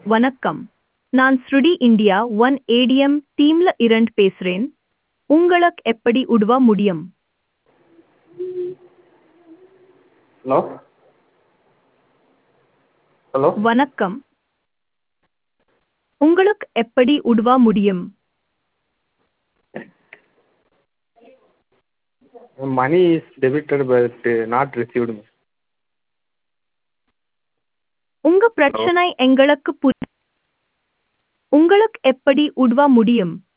வணக்கம் நான் ஸ்ருடி இந்தியா ஒன் ஏடிஎம் டீம்ல இருந்து பேசுறேன் உங்களுக்கு எப்படி உதவ முடியும் ஹலோ ஹலோ வணக்கம் உங்களுக்கு எப்படி உதவ முடியும் money is debited but not received உங்க பிரச்சனை எங்களுக்கு புரி உங்களுக்கு எப்படி உதவ முடியும்